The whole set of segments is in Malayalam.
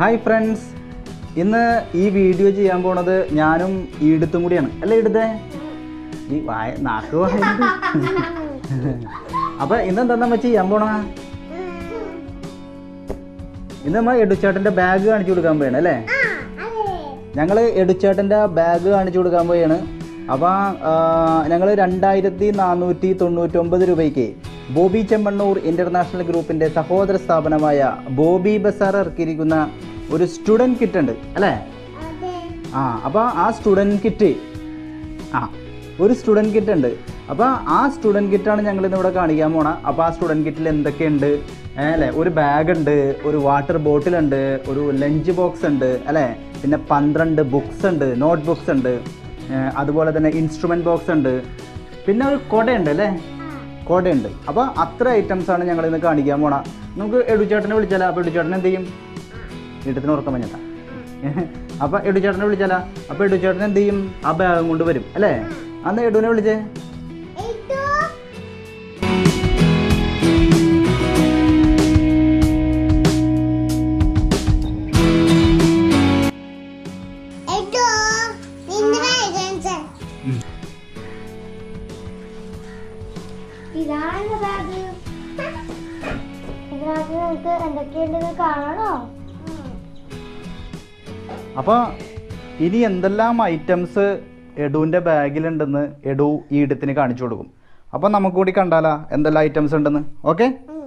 ഹായ് ഫ്രണ്ട്സ് ഇന്ന് ഈ വീഡിയോ ചെയ്യാൻ പോണത് ഞാനും ഈടുത്തും കൂടിയാണ് അല്ലേ ഈടുത്തേ ഈ വായ നാക്ക് വായുണ്ട് അപ്പൊ ഇന്ന് എന്താ നമ്മ ചെയ്യാൻ പോണ ഇന്ന് നമ്മ എടുച്ചേട്ടന്റെ ബാഗ് കാണിച്ചു കൊടുക്കാൻ പോയാണ് അല്ലേ ഞങ്ങൾ എടുച്ചേട്ടൻ്റെ ബാഗ് കാണിച്ചു കൊടുക്കാൻ പോയാണ് അപ്പോൾ ഞങ്ങൾ രണ്ടായിരത്തി നാനൂറ്റി തൊണ്ണൂറ്റൊമ്പത് രൂപയ്ക്ക് ബോബി ചെമ്മണ്ണൂർ ഇൻ്റർനാഷണൽ ഗ്രൂപ്പിൻ്റെ സഹോദര സ്ഥാപനമായ ബോബി ബസാർ ഇറക്കിയിരിക്കുന്ന ഒരു സ്റ്റുഡൻറ് കിറ്റ് ഉണ്ട് അല്ലേ ആ അപ്പോൾ ആ സ്റ്റുഡൻറ് കിറ്റ് ആ ഒരു സ്റ്റുഡൻറ് കിറ്റ് ഉണ്ട് അപ്പോൾ ആ സ്റ്റുഡൻറ് കിറ്റാണ് ഞങ്ങൾ ഇന്ന് ഇവിടെ കാണിക്കാൻ പോണ അപ്പോൾ ആ സ്റ്റുഡൻറ് കിറ്റിൽ എന്തൊക്കെയുണ്ട് ഏ, അല്ലേ ഒരു ബാഗ് ഉണ്ട് ഒരു വാട്ടർ ബോട്ടിൽ ഉണ്ട് ഒരു ലഞ്ച് ബോക്സ് ഉണ്ട് അല്ലേ പിന്നെ പന്ത്രണ്ട് ബുക്സ് ഉണ്ട് നോട്ട് ബുക്സ് ഉണ്ട് ഏ, അതുപോലെ തന്നെ ഇൻസ്ട്രുമെൻറ്റ് ബോക്സ് ഉണ്ട് പിന്നെ ഒരു കുടയുണ്ട് അല്ലേ കുടയുണ്ട് അപ്പോൾ അത്ര ഐറ്റംസ് ആണ് ഞങ്ങൾ ഇന്ന് കാണിക്കാൻ പോണ നമുക്ക് എടുച്ചേട്ടനെ വിളിച്ചാലോ അപ്പോൾ എടുച്ചേട്ടൻ എന്ത് ചെയ്യും വീട്ടത്തിന് ഉറക്കം വഞ്ഞിട്ടാ അപ്പൊ എടുച്ചേട്ടനെ വിളിച്ചാലാ അപ്പൊ എടുച്ചേട്ടൻ എന്ത് ചെയ്യും ആ ബാഗും കൊണ്ട് വരും അല്ലേ അന്ന് എടുവിനെ വിളിച്ചേ ഇതാണ് ബാഗ് ഇതിനകത്ത് നമുക്ക് എന്തൊക്കെയുണ്ടെന്ന് കാണണോ അപ്പൊ ഇനി എന്തെല്ലാം ഐറ്റംസ് എഡുവിന്റെ ബാഗിലുണ്ടെന്ന് എഡു ഈ ഇടത്തിന് കാണിച്ചു കൊടുക്കും അപ്പൊ നമുക്ക് കൂടി കണ്ടാലാ എന്തെല്ലാം ഐറ്റംസ് ഉണ്ടെന്ന് ഓക്കെ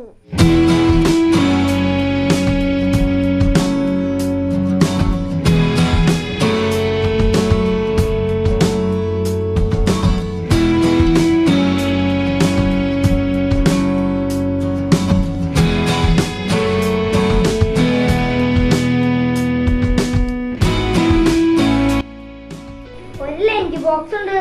ഒരു ലഞ്ച് ബോക്സ് ഉണ്ട്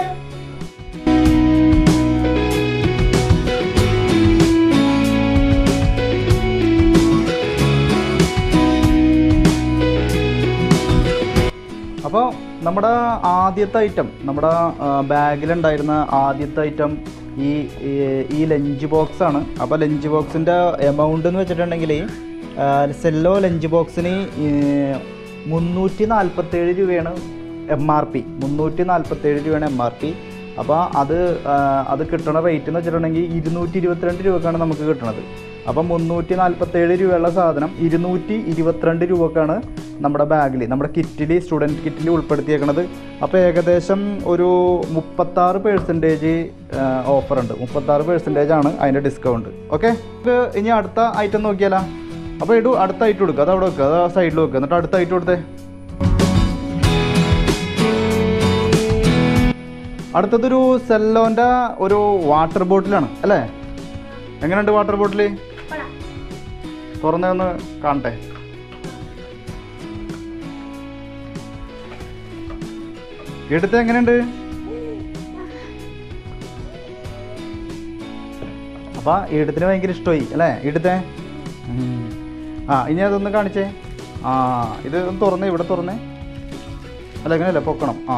അപ്പോൾ നമ്മുടെ ആദ്യത്തെ ഐറ്റം നമ്മുടെ ബാഗിലുണ്ടായിരുന്ന ആദ്യത്തെ ഐറ്റം ഈ ഈ- ഈ ലഞ്ച് ബോക്സ് ആണ് അപ്പോൾ ലഞ്ച് ബോക്സിൻ്റെ എമൗണ്ട് എന്ന് വെച്ചിട്ടുണ്ടെങ്കിൽ സെല്ലോ ലഞ്ച് ബോക്സിന് മുന്നൂറ്റി നാൽപ്പത്തേഴ് രൂപയാണ് എം ആർ പി മുന്നൂറ്റി നാൽപ്പത്തേഴ് രൂപയാണ് എം ആർ പി അപ്പോൾ അത് ആ, അത് കിട്ടണ റേറ്റ് എന്ന് വെച്ചിട്ടുണ്ടെങ്കിൽ ഇരുന്നൂറ്റി ഇരുപത്തിരണ്ട് രൂപക്കാണ് നമുക്ക് കിട്ടണത് അപ്പം മുന്നൂറ്റി നാൽപ്പത്തേഴ് രൂപയുള്ള സാധനം ഇരുന്നൂറ്റി ഇരുപത്തിരണ്ട് രൂപക്കാണ് നമ്മുടെ ബാഗിൽ നമ്മുടെ കിറ്റിൽ സ്റ്റുഡൻറ്റ് കിറ്റിൽ ഉൾപ്പെടുത്തിയേക്കണത് അപ്പോൾ ഏകദേശം ഒരു മുപ്പത്താറ് പേഴ്സൻറ്റേജ് ഓഫറുണ്ട് മുപ്പത്താറ് പേഴ്സൻറ്റേജ് ആണ് അതിൻ്റെ ഡിസ്കൗണ്ട് ഓക്കെ ഇനി അടുത്ത ഐറ്റം നോക്കിയാലോ അപ്പോൾ ഇടൂ അടുത്ത ഐറ്റം എടുക്കുക അത് അവിടെ വെക്കുക അത് ആ സൈഡിൽ വെക്കുക എന്നിട്ട് അടുത്ത ഐറ്റം എടുത്തേ അടുത്തതൊരു സെല്ലോൻ്റെ ഒരു വാട്ടർ ബോട്ടിലാണ് അല്ലേ എങ്ങനെയുണ്ട് വാട്ടർ ബോട്ടിൽ തുറന്നൊന്ന് കാണട്ടെ എടുത്ത് എങ്ങനെയുണ്ട് അപ്പൊ ഈടത്തിന് ഭയങ്കര ഇഷ്ടമായി അല്ലേ ഈടത്തെ ഉം. ആ ഇനി അതൊന്ന് കാണിച്ചേ ആ ഇത് ഒന്ന് തുറന്നേ ഇവിടെ തുറന്നേ അല്ല എങ്ങനെയല്ല പൊക്കണം ആ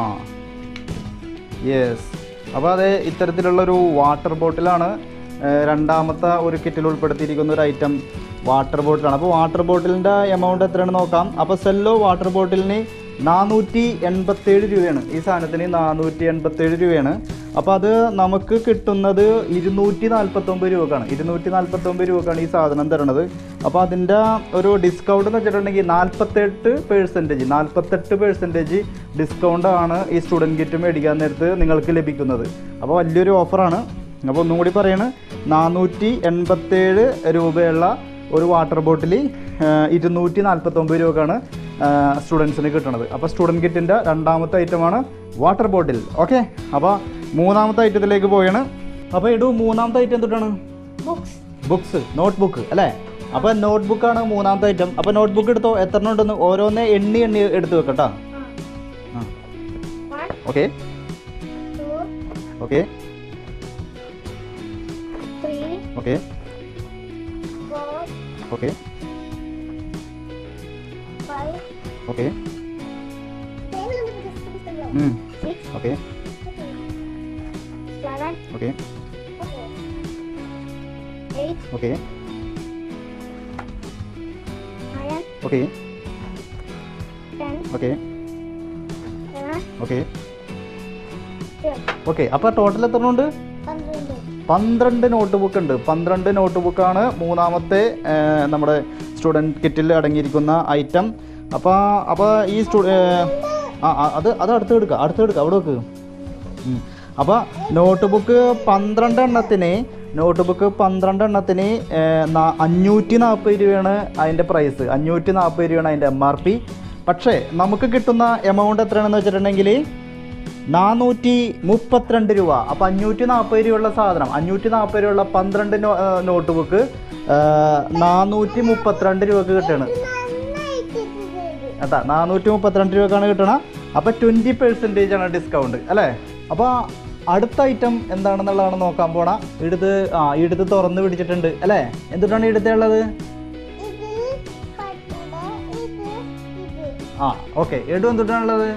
യെസ് അപ്പോൾ അത് ഇത്തരത്തിലുള്ളൊരു വാട്ടർ ബോട്ടിലാണ് ഏഹ്, രണ്ടാമത്തെ ഒരു കിറ്റിൽ ഉൾപ്പെടുത്തിയിരിക്കുന്ന ഒരു ഐറ്റം വാട്ടർ ബോട്ടിലാണ് അപ്പോൾ വാട്ടർ ബോട്ടിലിൻ്റെ എമൗണ്ട് എത്രയാണെന്ന് നോക്കാം അപ്പോൾ സെല്ലോ വാട്ടർ ബോട്ടിലിന് നാനൂറ്റി എൺപത്തേഴ് രൂപയാണ് ഈ സാധനത്തിന് നാനൂറ്റി എൺപത്തേഴ് രൂപയാണ് അപ്പോൾ അത് നമുക്ക് കിട്ടുന്നത് ഇരുന്നൂറ്റി നാൽപ്പത്തൊമ്പത് രൂപക്കാണ് ഇരുന്നൂറ്റി നാൽപ്പത്തൊമ്പത് രൂപക്കാണ് ഈ സാധനം തരണത് അപ്പോൾ അതിൻ്റെ ഒരു ഡിസ്കൗണ്ട് എന്ന് വെച്ചിട്ടുണ്ടെങ്കിൽ നാൽപ്പത്തെട്ട് പേഴ്സൻറ്റേജ് നാൽപ്പത്തെട്ട് പേഴ്സൻറ്റേജ് ഡിസ്കൗണ്ട് ആണ് ഈ സ്റ്റുഡൻറ്റ് കിറ്റ് മേടിക്കാൻ നേരത്ത് നിങ്ങൾക്ക് ലഭിക്കുന്നത് അപ്പോൾ വലിയൊരു ഓഫറാണ് അപ്പോൾ ഒന്നും കൂടി പറയാണ് നാനൂറ്റി എൺപത്തേഴ് രൂപയുള്ള ഒരു വാട്ടർ ബോട്ടിൽ ഇരുന്നൂറ്റി നാൽപ്പത്തൊമ്പത് രൂപക്കാണ് സ്റ്റുഡൻസിന് കിട്ടുന്നത് അപ്പോൾ സ്റ്റുഡൻറ്റ് കിറ്റിൻ്റെ രണ്ടാമത്തെ ഐറ്റമാണ് വാട്ടർ ബോട്ടിൽ ഓക്കെ അപ്പോൾ മൂന്നാമത്തെ ഐറ്റത്തിലേക്ക് പോയാണ് അപ്പോൾ ഇടൂ മൂന്നാമത്തെ ഐറ്റം എന്തിട്ടാണ് ബുക്സ് ബുക്സ് നോട്ട് ബുക്ക് അല്ലേ അപ്പോൾ നോട്ട് ബുക്കാണ് മൂന്നാമത്തെ ഐറ്റം അപ്പോൾ നോട്ട് ബുക്ക് എടുത്തോ എത്ര എണ്ണം ഉണ്ടെന്ന് ഓരോന്നേ എണ്ണി എണ്ണി എടുത്ത് വെക്കട്ടോ ആ one okay two okay three okay four okay five okay six okay seven okay eight okay nine okay ten okay eleven okay twelve okay അപ്പോൾ ടോട്ടൽ എത്ര ഉണ്ട് പന്ത്രണ്ട് പന്ത്രണ്ട് നോട്ട് ബുക്ക് ഉണ്ട് പന്ത്രണ്ട് നോട്ട് ബുക്കാണ് മൂന്നാമത്തെ ആ, നമ്മുടെ സ്റ്റുഡൻറ്റ് കിറ്റിൽ അടങ്ങിയിരിക്കുന്ന ഐറ്റം അപ്പോൾ അപ്പോൾ ഈ സ്റ്റു ആ ആ, അത് അത് അടുത്ത് എടുക്കുക അടുത്ത് എടുക്കുക അവിടെ വെക്ക് ഉം. അപ്പോൾ നോട്ട് ബുക്ക് പന്ത്രണ്ട് എണ്ണത്തിന് നോട്ട് ബുക്ക് പന്ത്രണ്ട് എണ്ണത്തിന് ഏ, നാ- അഞ്ഞൂറ്റി നാൽപ്പത് രൂപയാണ് അതിൻ്റെ പ്രൈസ് അഞ്ഞൂറ്റി നാൽപ്പത് രൂപയാണ് അതിൻ്റെ എം ആർ പി പക്ഷേ നമുക്ക് കിട്ടുന്ന എമൗണ്ട് എത്രയാണെന്ന് വെച്ചിട്ടുണ്ടെങ്കിൽ നാനൂറ്റി മുപ്പത്തിരണ്ട് രൂപ അപ്പം അഞ്ഞൂറ്റി നാൽപ്പത് രൂപയുള്ള സാധനം അഞ്ഞൂറ്റി നാൽപ്പത് രൂപയുള്ള പന്ത്രണ്ട് നോ നോട്ട് ബുക്ക് നാനൂറ്റി മുപ്പത്തിരണ്ട് രൂപക്ക് കിട്ടുകയാണ് കേട്ടാ നാനൂറ്റി മുപ്പത്തിരണ്ട് രൂപക്കാണ് കിട്ടണം അപ്പോൾ ട്വൻറ്റി പെർസെൻറ്റേജ് ആണ് ഡിസ്കൗണ്ട് അല്ലേ അപ്പോൾ അടുത്ത ഐറ്റം എന്താണെന്നുള്ളതാണ് നോക്കാൻ പോണ ഇടുത്ത് ആ ഇടുത്ത് തുറന്ന് പിടിച്ചിട്ടുണ്ട് അല്ലേ എന്തുകൊണ്ടാണ് ഇടുത്തുള്ളത് ആ ഓക്കെ എടു എന്തുകൊണ്ടാണുള്ളത്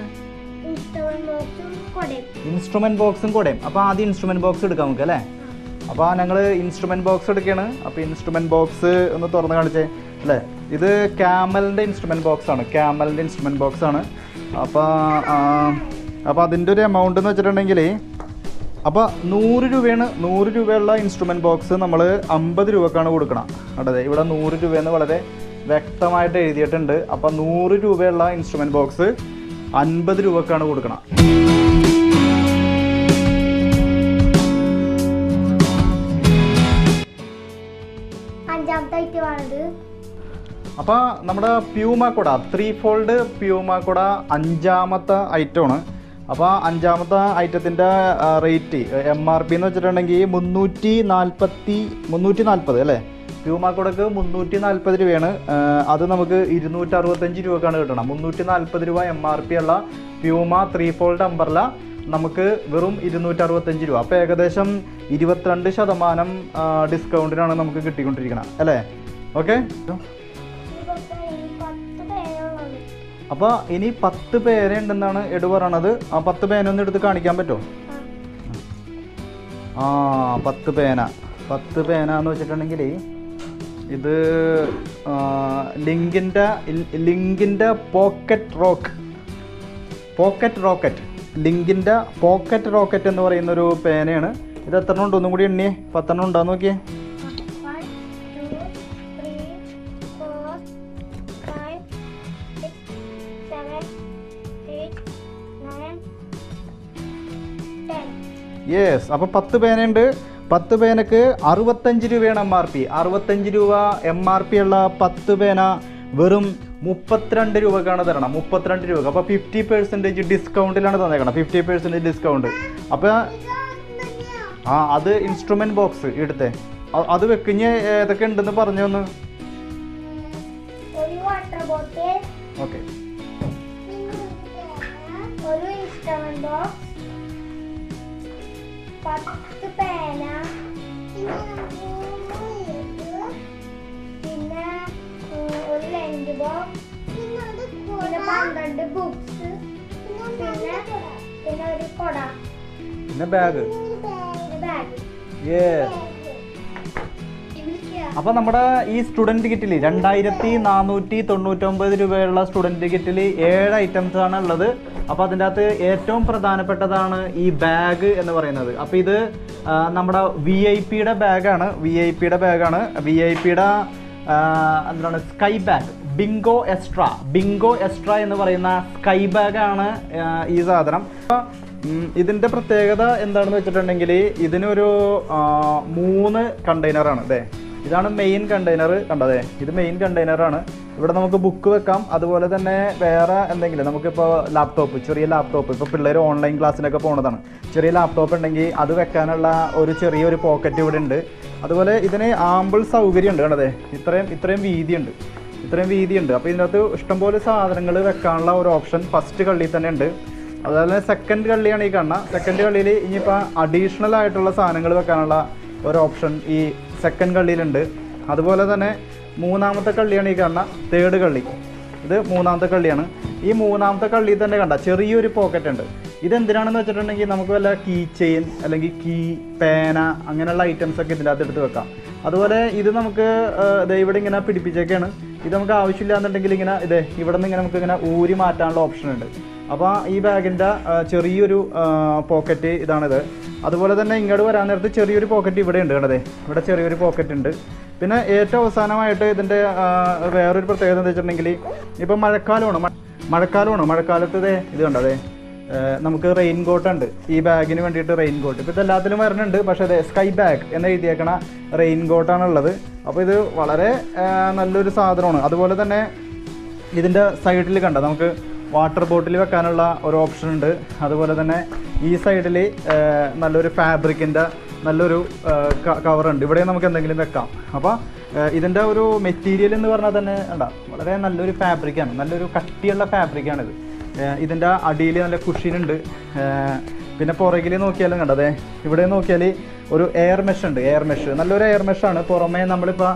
ഇൻസ്ട്രുമെന്റ് ബോക്സും കൂടെയും അപ്പോൾ ആദ്യം ഇൻസ്ട്രുമെന്റ് ബോക്സ് എടുക്കാം നമുക്ക് അല്ലേ അപ്പോൾ ഞങ്ങൾ ഇൻസ്ട്രുമെന്റ് ബോക്സ് എടുക്കുകയാണ് അപ്പോൾ ഇൻസ്ട്രുമെന്റ് ബോക്സ് ഒന്ന് തുറന്ന് കാണിച്ചേ അല്ലേ ഇത് ക്യാമലിൻ്റെ ഇൻസ്ട്രുമെന്റ് ബോക്സ് ആണ് ക്യാമലിൻ്റെ ഇൻസ്ട്രുമെന്റ് ബോക്സ് ആണ് അപ്പോൾ അപ്പോൾ അതിൻ്റെ ഒരു എമൗണ്ട് എന്ന് വെച്ചിട്ടുണ്ടെങ്കിൽ അപ്പോൾ നൂറ് രൂപയാണ് നൂറ് രൂപയുള്ള ഇൻസ്ട്രുമെന്റ് ബോക്സ് നമ്മൾ അമ്പത് രൂപക്കാണ് കൊടുക്കണം അതെ ഇവിടെ നൂറ് രൂപയെന്ന് വളരെ വ്യക്തമായിട്ട് എഴുതിയിട്ടുണ്ട് അപ്പോൾ നൂറ് രൂപയുള്ള ഇൻസ്ട്രുമെന്റ് ബോക്സ് അൻപത് രൂപക്കാണ് കൊടുക്കണം അഞ്ചാമത്തെ ഐറ്റമാണിത് അപ്പോൾ നമ്മുടെ പ്യൂമ കുട ത്രീ ഫോൾഡ് പ്യൂമ കുട അഞ്ചാമത്തെ ഐറ്റമാണ് അപ്പോൾ അഞ്ചാമത്തെ ഐറ്റത്തിൻ്റെ റേറ്റ് എം ആർ പി എന്ന് വെച്ചിട്ടുണ്ടെങ്കിൽ മുന്നൂറ്റി നാൽപ്പത്തി മുന്നൂറ്റി നാൽപ്പത് അല്ലേ പ്യൂമ കുടക്ക് മുന്നൂറ്റി നാൽപ്പത് രൂപയാണ് ആ, അത് നമുക്ക് ഇരുന്നൂറ്റി അറുപത്തഞ്ച് രൂപക്കാണ് കിട്ടണം മുന്നൂറ്റി നാൽപ്പത് രൂപ എം ആർ പി ഉള്ള പ്യൂമ ത്രീ ഫോൾഡ് അമ്പർല നമുക്ക് വെറും ഇരുന്നൂറ്റി അറുപത്തഞ്ച് രൂപ അപ്പോൾ ഏകദേശം ഇരുപത്തിരണ്ട് ശതമാനം ആ, ഡിസ്കൗണ്ടിനാണ് നമുക്ക് കിട്ടിക്കൊണ്ടിരിക്കണം അല്ലേ ഓക്കെ ഇതൊക്കെ ഈ പത്ത് പേരുള്ളത് അപ്പോൾ ഇനി പത്ത് പേരെ ഉണ്ടെന്നാണ് എടു പറയണത് ആ പത്ത് പേനൊന്ന് എടുത്ത് കാണിക്കാൻ പറ്റുമോ ആ പത്ത് പേന പത്ത് പേന എന്ന് വെച്ചിട്ടുണ്ടെങ്കിൽ ഇത് ലിങ്കിൻ്റെ ലിങ്കിൻ്റെ പോക്കറ്റ് റോക്ക് പോക്കറ്റ് റോക്കറ്റ് ലിങ്കിൻ്റെ പോക്കറ്റ് റോക്കറ്റ് എന്ന് പറയുന്ന ഒരു പേനയാണ് ഇത് എത്ര ഉണ്ട് ഒന്നും കൂടി എണ്ണിയേ പത്തെണ്ണം ഉണ്ടോ നോക്കിയേ One, two, three, four, five, six, seven, eight, nine, ten. Yes അപ്പോൾ പത്ത് പേനയുണ്ട് പത്ത് പേനക്ക് അറുപത്തഞ്ച് രൂപയാണ് എം ആർ പി അറുപത്തഞ്ച് രൂപ എം ആർ പി ഉള്ള പത്ത് പേന വെറും മുപ്പത്തിരണ്ട് രൂപക്കാണ് തരണം മുപ്പത്തിരണ്ട് രൂപ അപ്പോൾ ഫിഫ്റ്റി പെർസെൻറ്റേജ് ഡിസ്കൗണ്ടിലാണ് തന്നേക്കണം ഫിഫ്റ്റി പെർസെൻറ്റേജ് ഡിസ്കൗണ്ട് അപ്പോൾ ആ അത് ഇൻസ്ട്രുമെൻറ്റ് ബോക്സ് എടുത്തേ അ- അത് വെക്കിഞ്ഞ് ഏതൊക്കെ ഉണ്ടെന്ന് പറഞ്ഞു ഒന്ന് ഒരു വാട്ടർ ബോട്ടിൽ ഓക്കെ ഒരു ഇൻസ്ട്രുമെന്റ് ബോക്സ് പത്ത് പേന പിന്നെ ഉം, ഒരു ലഞ്ച് ബോക്സ് പിന്നെ പന്ത്രണ്ട് ബുക്സ് പിന്നെ പിന്നെ ഒരു കൊട പിന്നെ ബാഗ് പിന്നെ ബാഗ് യെസ് അപ്പോൾ നമ്മുടെ ഈ സ്റ്റുഡൻറ്റ് കിറ്റിൽ രണ്ടായിരത്തി നാനൂറ്റി തൊണ്ണൂറ്റൊമ്പത് രൂപയുള്ള സ്റ്റുഡൻറ്റ് കിറ്റിൽ ഏഴ് ഐറ്റംസ് ആണ് ഉള്ളത് അപ്പോൾ അതിൻ്റെ അകത്ത് ഏറ്റവും പ്രധാനപ്പെട്ടതാണ് ഈ ബാഗ് എന്ന് പറയുന്നത് അപ്പോൾ ഇത് ആ, നമ്മുടെ വി ഐ പിയുടെ ബാഗാണ് വി ഐ പിയുടെ ബാഗാണ് വി ഐ പിയുടെ എന്താണ് sky bag bingo extra bingo extra എന്ന് പറയുന്ന സ്കൈ ബാഗാണ് ഈ സാധനം അപ്പോൾ ഉം, ഇതിന്റെ പ്രത്യേകത എന്താണെന്ന് വെച്ചിട്ടുണ്ടെങ്കിൽ ഇതിനൊരു ആ, മൂന്ന് കണ്ടെയ്നറാണ് അതെ ഇതാണ് മെയിൻ കണ്ടെയ്നർ കണ്ടതേ ഇത് മെയിൻ കണ്ടെയ്നറാണ് ഇവിടെ നമുക്ക് ബുക്ക് വെക്കാം അതുപോലെ തന്നെ വേറെ എന്തെങ്കിലും നമുക്കിപ്പോൾ ലാപ്ടോപ്പ് ചെറിയ ലാപ്ടോപ്പ് ഇപ്പോൾ പിള്ളേർ ഓൺലൈൻ ക്ലാസ്സിനൊക്കെ പോണതാണ് ചെറിയ ലാപ്ടോപ്പ് ഉണ്ടെങ്കിൽ അത് വെക്കാനുള്ള ഒരു ചെറിയൊരു പോക്കറ്റ് ഇവിടെ ഉണ്ട് അതുപോലെ ഇതിന് ആമ്പിൾ സൗകര്യം ഉണ്ട് കണ്ടതേ ഇത്രയും ഇത്രയും വീതിയുണ്ട് ഇത്രയും വീതിയുണ്ട് അപ്പോൾ ഇതിനകത്ത് ഇഷ്ടംപോലെ സാധനങ്ങൾ വെക്കാനുള്ള ഒരു ഓപ്ഷൻ ഫസ്റ്റ് കള്ളിയിൽ തന്നെ ഉണ്ട് അതുപോലെ തന്നെ സെക്കൻഡ് കള്ളിയാണ് ഈ കാണുന്ന സെക്കൻഡ് കള്ളിയിൽ ഇനിയിപ്പോൾ അഡീഷണൽ ആയിട്ടുള്ള സാധനങ്ങൾ വെക്കാനുള്ള ഒരു ഓപ്ഷൻ ഈ സെക്കൻഡ് കള്ളിയിലുണ്ട് അതുപോലെ തന്നെ മൂന്നാമത്തെ കള്ളിയാണ് ഈ കാണുന്ന തേർഡ് കള്ളി ഇത് മൂന്നാമത്തെ കള്ളിയാണ് ഈ മൂന്നാമത്തെ കള്ളിയിൽ തന്നെ കണ്ട ചെറിയൊരു പോക്കറ്റ് ഉണ്ട് ഇതെന്തിനാണെന്ന് വെച്ചിട്ടുണ്ടെങ്കിൽ നമുക്ക് വല്ല കീ ചെയിൻ അല്ലെങ്കിൽ കീ പേന അങ്ങനെയുള്ള ഐറ്റംസ് ഒക്കെ ഇതിൻ്റെ അകത്ത് എടുത്ത് വെക്കാം അതുപോലെ ഇത് നമുക്ക് ആ, ദേ ഇവിടെ ഇങ്ങനെ പിടിപ്പിച്ചൊക്കെയാണ് ഇത് നമുക്ക് ആവശ്യമില്ല എന്നുണ്ടെങ്കിൽ ഇങ്ങനെ ഇതേ ഇവിടെ നിന്ന് ഇങ്ങനെ നമുക്ക് ഇങ്ങനെ ഊരി മാറ്റാനുള്ള ഓപ്ഷൻ ഉണ്ട് അപ്പോൾ ഈ ബാഗിൻ്റെ ചെറിയൊരു പോക്കറ്റ് ഇതാണിത് അതുപോലെ തന്നെ ഇങ്ങോട്ട് വരാൻ നേരത്ത് ചെറിയൊരു പോക്കറ്റ് ഇവിടെ ഉണ്ട് കണ്ടതേ ഇവിടെ ചെറിയൊരു പോക്കറ്റ് ഉണ്ട് പിന്നെ ഏറ്റവും അവസാനമായിട്ട് ഇതിൻ്റെ ആ, വേറൊരു പ്രത്യേകത എന്താ വെച്ചിട്ടുണ്ടെങ്കിൽ ഇപ്പം മഴക്കാലമാണ് മ- മഴക്കാലമാണ് മഴക്കാലത്ത് ഇതേ ഇത് കണ്ടതേ നമുക്ക് റെയിൻ കോട്ട് ഉണ്ട് ഈ ബാഗിന് വേണ്ടിയിട്ട് റെയിൻ കോട്ട് ഇപ്പോൾ ഇതെല്ലാത്തിലും വരുന്നുണ്ട് പക്ഷേ അതെ സ്കൈ ബാഗ് എന്ന് എഴുതിയേക്കണ റെയിൻ കോട്ടാണ് ഉള്ളത് അപ്പോൾ ഇത് വളരെ ആ, നല്ലൊരു സാധനമാണ് അതുപോലെ തന്നെ ഇതിൻ്റെ സൈഡിൽ കണ്ട നമുക്ക് വാട്ടർ ബോട്ടിൽ വെക്കാനുള്ള ഒരു ഓപ്ഷൻ ഉണ്ട് അതുപോലെ തന്നെ ഈ സൈഡിൽ നല്ലൊരു ഫാബ്രിക്കിൻ്റെ നല്ലൊരു കവർ ഉണ്ട് ഇവിടെ നമുക്ക് എന്തെങ്കിലും വെക്കാം അപ്പോൾ ഇതിൻ്റെ ഒരു മെറ്റീരിയൽ എന്ന് പറഞ്ഞാൽ തന്നെ ഉണ്ട വളരെ നല്ലൊരു ഫാബ്രിക്കാണ് നല്ലൊരു കട്ടിയുള്ള ഫാബ്രിക്കാണിത് ഇതിൻ്റെ അടിയിൽ നല്ല കുഷീനുണ്ട് പിന്നെ പുറകിൽ നോക്കിയാലും കണ്ടതേ ഇവിടെ നോക്കിയാൽ ഒരു എയർ മെഷ് ഉണ്ട് എയർ മെഷ് നല്ലൊരു എയർ മെഷാണ് പുറമേ നമ്മളിപ്പോൾ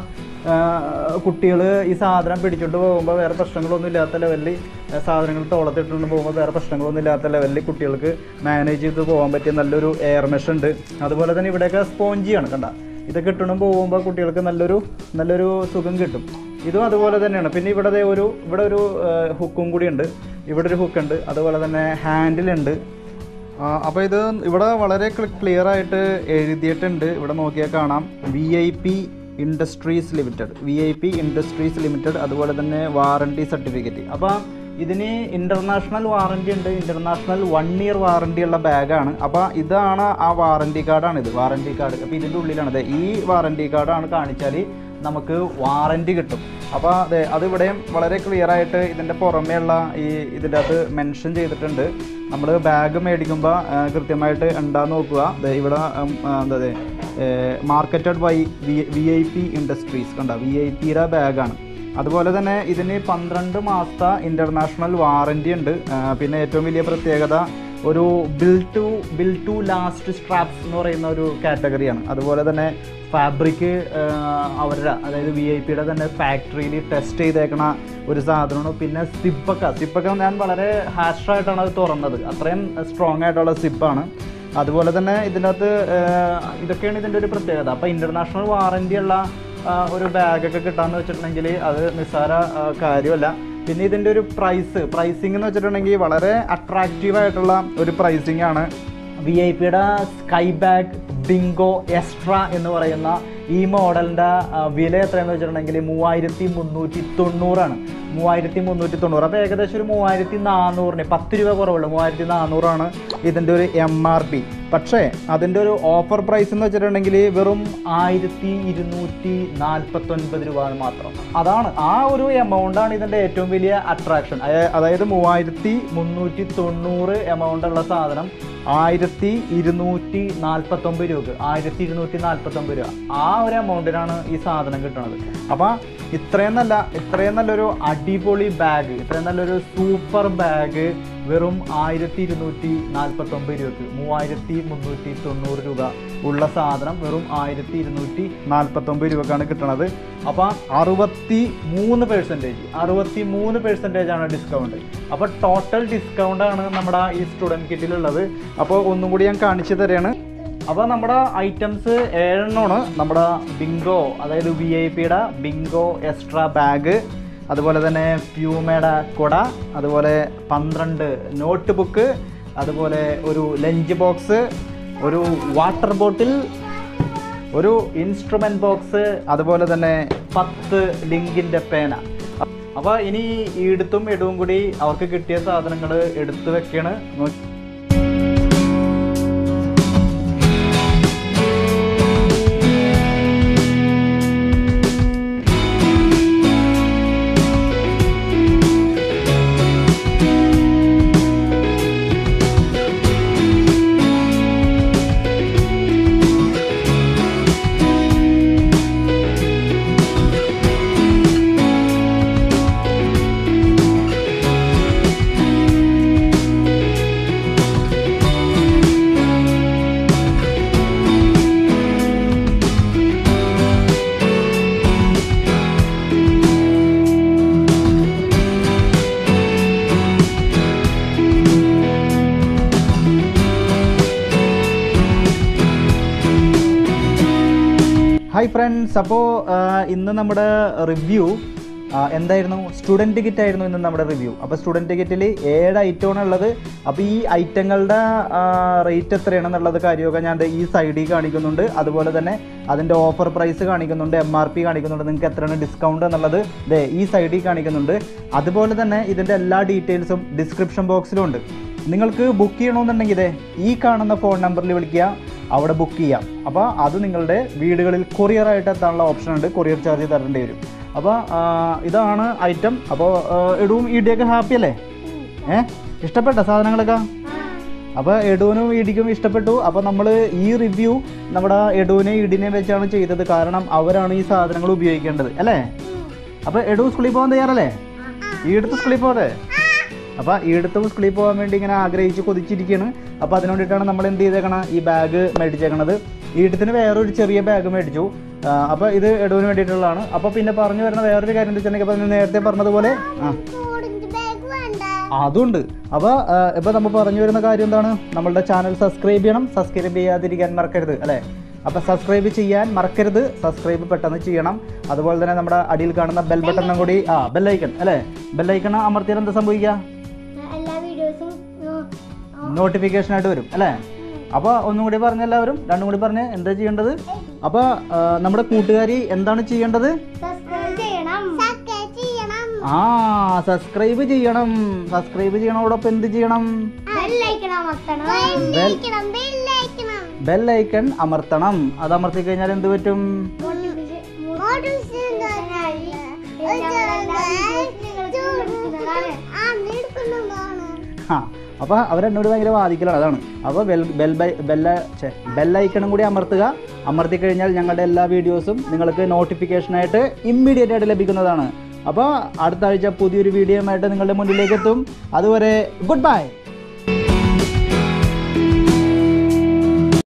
കുട്ടികൾ ഈ സാധനം പിടിച്ചോണ്ട് പോകുമ്പോൾ വേറെ പ്രശ്നങ്ങളൊന്നും ഇല്ലാത്ത ലെവലിൽ സാധനങ്ങൾ തോളത്തിട്ടുകൊണ്ട് പോകുമ്പോൾ വേറെ പ്രശ്നങ്ങളൊന്നും ഇല്ലാത്ത ലെവലിൽ കുട്ടികൾക്ക് മാനേജ് ചെയ്ത് പോകാൻ പറ്റിയ നല്ലൊരു എയർ മെഷ് ഉണ്ട് അതുപോലെ തന്നെ ഇവിടെയൊക്കെ സ്പോഞ്ചിയാണ് കണ്ട ഇതൊക്കെ ഇട്ടുകൊണ്ട് പോകുമ്പോൾ കുട്ടികൾക്ക് നല്ലൊരു നല്ലൊരു സുഖം കിട്ടും ഇതും അതുപോലെ തന്നെയാണ് പിന്നെ ഇവിടെ ദേ ഒരു ഇവിടെ ഒരു ഹുക്കും കൂടി ഉണ്ട് ഇവിടെ ഒരു ഹുക്ക് ഉണ്ട് അതുപോലെ തന്നെ ഹാൻഡിലുണ്ട് അപ്പോൾ ഇത് ഇവിടെ വളരെ ക്ലിയർ ആയിട്ട് എഴുതിയിട്ടുണ്ട് ഇവിടെ നോക്കിയാൽ കാണാം V I P industries limited V I P industries limited അതുപോലെ തന്നെ വാറണ്ടി സർട്ടിഫിക്കറ്റ് അപ്പോൾ ഇതിന് ഇൻ്റർനാഷണൽ വാറണ്ടി ഉണ്ട് ഇൻ്റർനാഷണൽ വൺ ഇയർ വാറണ്ടി ഉള്ള ബാഗാണ് അപ്പോൾ ഇതാണ് ആ വാറണ്ടി കാർഡാണ് ഇത് വാറണ്ടി കാർഡ് അപ്പോൾ ഇതിൻ്റെ ഉള്ളിലാണ് അതെ ഈ വാറണ്ടി കാർഡാണ് കാണിച്ചാൽ നമുക്ക് വാറണ്ടി കിട്ടും അപ്പോൾ അതെ അതിവിടെയും വളരെ ക്ലിയർ ആയിട്ട് ഇതിൻ്റെ പുറമേയുള്ള ഈ ഇതിൻ്റെ അകത്ത് മെൻഷൻ ചെയ്തിട്ടുണ്ട് നമ്മൾ ബാഗ് മേടിക്കുമ്പോൾ കൃത്യമായിട്ട് ഉണ്ടാന്ന് നോക്കുക ദേ ഇവിടെ ഉം, ആ, എന്താ marketed by V V I P industries കണ്ട വി ഐ പിയുടെ ബാഗാണ് അതുപോലെ തന്നെ ഇതിന് പന്ത്രണ്ട് മാസത്തെ ഇൻ്റർനാഷണൽ വാറണ്ടി ഉണ്ട് ആ, പിന്നെ ഏറ്റവും വലിയ പ്രത്യേകത ഒരു built to built to last straps എന്ന് പറയുന്ന ഒരു കാറ്റഗറിയാണ് അതുപോലെ തന്നെ ഫാബ്രിക് അവരുടെ അതായത് വി ഐ പിയുടെ തന്നെ ഫാക്ടറിയിൽ ടെസ്റ്റ് ചെയ്തേക്കണ ഒരു സാധനമാണ് പിന്നെ സിപ്പൊക്കെ സിപ്പൊക്കെ ഞാൻ വളരെ ഹാഷായിട്ടാണ് അത് തുറന്നത് അത്രയും സ്ട്രോങ് ആയിട്ടുള്ള സിപ്പാണ് അതുപോലെ തന്നെ ഇതിനകത്ത് ഇതൊക്കെയാണ് ഇതിൻ്റെ ഒരു പ്രത്യേകത അപ്പോൾ ഇൻ്റർനാഷണൽ വാറണ്ടി ഉള്ള ആ, ഒരു ബാഗൊക്കെ കിട്ടാന്ന് വെച്ചിട്ടുണ്ടെങ്കിൽ അത് നിസ്സാര ആ, കാര്യമല്ല പിന്നെ ഇതിൻ്റെ ഒരു പ്രൈസ് പ്രൈസിംഗ് എന്ന് വെച്ചിട്ടുണ്ടെങ്കിൽ വളരെ അട്രാക്റ്റീവ് ആയിട്ടുള്ള ഒരു പ്രൈസിംഗ് ആണ് വി ഐ പിയുടെ സ്കൈ ബാഗ് ബിങ്കോ എക്സ്ട്രാ എന്ന് പറയുന്ന ഈ മോഡലിൻ്റെ വില എത്രയെന്ന് വെച്ചിട്ടുണ്ടെങ്കിൽ മൂവായിരത്തി മുന്നൂറ്റി തൊണ്ണൂറാണ് മൂവായിരത്തി മുന്നൂറ്റി തൊണ്ണൂറ് അപ്പോൾ ഏകദേശം ഒരു മൂവായിരത്തി നാനൂറിന് പത്ത് രൂപ കുറവുള്ളൂ മൂവായിരത്തി നാനൂറാണ് ഇതിൻ്റെ ഒരു എം ആർ പി പക്ഷേ അതിൻ്റെ ഒരു ഓഫർ പ്രൈസ് എന്ന് വെച്ചിട്ടുണ്ടെങ്കിൽ വെറും ആയിരത്തി ഇരുന്നൂറ്റി നാൽപ്പത്തൊൻപത് രൂപ മാത്രം അതാണ് ആ ഒരു എമൗണ്ടാണ് ഇതിൻ്റെ ഏറ്റവും വലിയ അട്രാക്ഷൻ അതായത് മൂവായിരത്തി മുന്നൂറ്റി തൊണ്ണൂറ് എമൗണ്ട് ഉള്ള സാധനം ആയിരത്തി ഇരുന്നൂറ്റി നാൽപ്പത്തൊമ്പത് രൂപ ആയിരത്തി ഇരുന്നൂറ്റി നാൽപ്പത്തൊമ്പത് രൂപ ആ ഒരു എമൗണ്ടിനാണ് ഈ സാധനം കിട്ടുന്നത് അപ്പോൾ ഇത്രയും നല്ല ഇത്രയും നല്ലൊരു അടിപൊളി ബാഗ് ഇത്രയും നല്ലൊരു സൂപ്പർ ബാഗ് വെറും ആയിരത്തി ഇരുന്നൂറ്റി നാൽപ്പത്തൊമ്പത് രൂപക്ക് മൂവായിരത്തി മുന്നൂറ്റി തൊണ്ണൂറ് രൂപ ഉള്ള സാധനം വെറും ആയിരത്തി ഇരുന്നൂറ്റി നാൽപ്പത്തൊമ്പത് രൂപക്കാണ് കിട്ടുന്നത് അപ്പോൾ അറുപത്തി മൂന്ന് പെർസെൻറ്റേജ് അറുപത്തി മൂന്ന് പെർസെൻറ്റേജ് ആണ് ഡിസ്കൗണ്ട് അപ്പോൾ ടോട്ടൽ ഡിസ്കൗണ്ട് ആണ് നമ്മുടെ ഈ സ്റ്റുഡൻറ്റ് കിറ്റിലുള്ളത് അപ്പോൾ ഒന്നും കൂടി ഞാൻ കാണിച്ചു തരാണ് അപ്പോൾ നമ്മുടെ ഐറ്റംസ് ഏഴെണ്ണമാണ് നമ്മുടെ ബിങ്കോ അതായത് വി ഐ പിയുടെ ബിങ്കോ എക്സ്ട്രാ ബാഗ് അതുപോലെ തന്നെ പ്യൂമയുടെ കുട അതുപോലെ പന്ത്രണ്ട് നോട്ട് ബുക്ക് അതുപോലെ ഒരു ലഞ്ച് ബോക്സ് ഒരു വാട്ടർ ബോട്ടിൽ ഒരു ഇൻസ്ട്രുമെന്റ് ബോക്സ് അതുപോലെ തന്നെ പത്ത് ലിങ്കിൻ്റെ പേന അപ്പോൾ ഇനി ഈ എടുത്തും ഇടവും കൂടി അവർക്ക് കിട്ടിയ സാധനങ്ങൾ എടുത്തു വെക്കാണ് നോക്കി ഹായ് ഫ്രണ്ട്സ് അപ്പോൾ ഇന്ന് നമ്മുടെ റിവ്യൂ എന്തായിരുന്നു സ്റ്റുഡൻറ്റ് ടിക്കറ്റ് ആയിരുന്നു ഇന്ന് നമ്മുടെ റിവ്യൂ അപ്പോൾ സ്റ്റുഡൻറ്റ് ടിക്കറ്റിൽ ഏഴ് ഐറ്റമാണ് ഉള്ളത് അപ്പോൾ ഈ ഐറ്റങ്ങളുടെ റേറ്റ് എത്രയാണെന്നുള്ളത് കാര്യമൊക്കെ ഞാൻ ദേ ഈ സൈഡിൽ കാണിക്കുന്നുണ്ട് അതുപോലെ തന്നെ അതിൻ്റെ ഓഫർ പ്രൈസ് കാണിക്കുന്നുണ്ട് എം ആർ പി കാണിക്കുന്നുണ്ട് നിങ്ങൾക്ക് എത്രയാണ് ഡിസ്കൗണ്ട് എന്നുള്ളത് ദേ ഈ സൈഡിൽ കാണിക്കുന്നുണ്ട് അതുപോലെ തന്നെ ഇതിൻ്റെ എല്ലാ ഡീറ്റെയിൽസും ഡിസ്ക്രിപ്ഷൻ ബോക്സിലും ഉണ്ട് നിങ്ങൾക്ക് ബുക്ക് ചെയ്യണമെന്നുണ്ടെങ്കിൽ ഇതേ ഈ കാണുന്ന ഫോൺ നമ്പറിൽ വിളിക്കുക അവിടെ ബുക്ക് ചെയ്യാം അപ്പോൾ അത് നിങ്ങളുടെ വീടുകളിൽ കൊറിയർ ആയിട്ട് എത്താനുള്ള ഓപ്ഷൻ ഉണ്ട് കൊറിയർ ചാർജ് തരേണ്ടി വരും അപ്പോൾ ഇതാണ് ഐറ്റം അപ്പോൾ എഡുവും ഇടിയൊക്കെ ഹാപ്പി അല്ലേ ഏ ഇഷ്ടപ്പെട്ട സാധനങ്ങളൊക്കെ അപ്പോൾ എഡുവിനും ഇടിക്കും ഇഷ്ടപ്പെട്ടു അപ്പോൾ നമ്മൾ ഈ റിവ്യൂ നമ്മുടെ എഡുവിനെ ഇടിനെ വെച്ചാണ് ചെയ്തത് കാരണം അവരാണ് ഈ സാധനങ്ങൾ ഉപയോഗിക്കേണ്ടത് അല്ലേ അപ്പോൾ എഡു സ്കൂളിൽ പോകാൻ തയ്യാറല്ലേ ഈ അടുത്ത് സ്കൂളിൽ പോകട്ടെ അപ്പോൾ ഈ അടുത്ത് സ്കൂളിൽ പോകാൻ വേണ്ടി ഇങ്ങനെ ആഗ്രഹിച്ച് കൊതിച്ചിരിക്കുകയാണ് അപ്പോൾ അതിന് വേണ്ടിയിട്ടാണ് നമ്മൾ എന്ത് ചെയ്തേക്കണം ഈ ബാഗ് മേടിച്ചേക്കണത് ഈ ഇടത്തിന് വേറൊരു ചെറിയ ബാഗ് മേടിച്ചു അപ്പോൾ ഇത് എഡുവിന് വേണ്ടിയിട്ടുള്ളതാണ് അപ്പോൾ പിന്നെ പറഞ്ഞു വരുന്ന വേറൊരു കാര്യം എന്താ വെച്ചിട്ടുണ്ടെങ്കിൽ അപ്പോൾ നേരത്തെ പറഞ്ഞതുപോലെ ആ ഓറഞ്ച് ബാഗ് വേണ്ട അതുണ്ട് അപ്പോൾ ഇപ്പോൾ നമ്മൾ പറഞ്ഞു വരുന്ന കാര്യം എന്താണ് നമ്മളുടെ ചാനൽ സബ്സ്ക്രൈബ് ചെയ്യണം സബ്സ്ക്രൈബ് ചെയ്യാതിരിക്കാൻ മറക്കരുത് അല്ലേ അപ്പോൾ സബ്സ്ക്രൈബ് ചെയ്യാൻ മറക്കരുത് സബ്സ്ക്രൈബ് പെട്ടെന്ന് ചെയ്യണം അതുപോലെ തന്നെ നമ്മുടെ അടിയിൽ കാണുന്ന ബെൽ ബട്ടണും കൂടി ആ ബെല്ലൈക്കൺ അല്ലേ ബെല്ലൈക്കൺ അമർത്തിയാൽ എന്താ സംഭവിക്കുക എല്ലാ വീഡിയോസും നോട്ടിഫിക്കേഷൻ ആയിട്ട് വരും അല്ലേ അപ്പോൾ ഒന്നും കൂടി പറഞ്ഞ എല്ലാവരും രണ്ടും കൂടി പറഞ്ഞ് എന്താ ചെയ്യേണ്ടത് അപ്പോൾ നമ്മുടെ കൂട്ടുകാരി എന്താണ് ചെയ്യേണ്ടത് സബ്സ്ക്രൈബ് ചെയ്യണം സബ്സ്ക്രൈബ് ചെയ്യണം ആ സബ്സ്ക്രൈബ് ചെയ്യണം സബ്സ്ക്രൈബ് ചെയ്യണോടൊപ്പം എന്ത് ചെയ്യണം ബെല്ലൈക്കൺ അമർത്തണം ബെല്ലൈക്കണം ബെല്ലൈക്കണം ബെൽ ഐക്കൺ അമർത്തണം അത് അമർത്തി കഴിഞ്ഞാൽ എന്ത് പറ്റും ആ അപ്പോൾ അവരെന്നോട് ഭയങ്കര വാദിക്കലാണ് അതാണ് അപ്പോൾ ബെൽ ബെൽ ബൈ ബെല്ല ഛെ, ബെൽ ഐക്കണും കൂടി അമർത്തുക അമർത്തി കഴിഞ്ഞാൽ ഞങ്ങളുടെ എല്ലാ വീഡിയോസും നിങ്ങൾക്ക് നോട്ടിഫിക്കേഷനായിട്ട് ഇമ്മീഡിയറ്റ് ആയിട്ട് ലഭിക്കുന്നതാണ് അപ്പോൾ അടുത്ത ആഴ്ച പുതിയൊരു വീഡിയോയുമായിട്ട് നിങ്ങളുടെ മുന്നിലേക്ക് എത്തും അതുവരെ ഗുഡ് ബൈ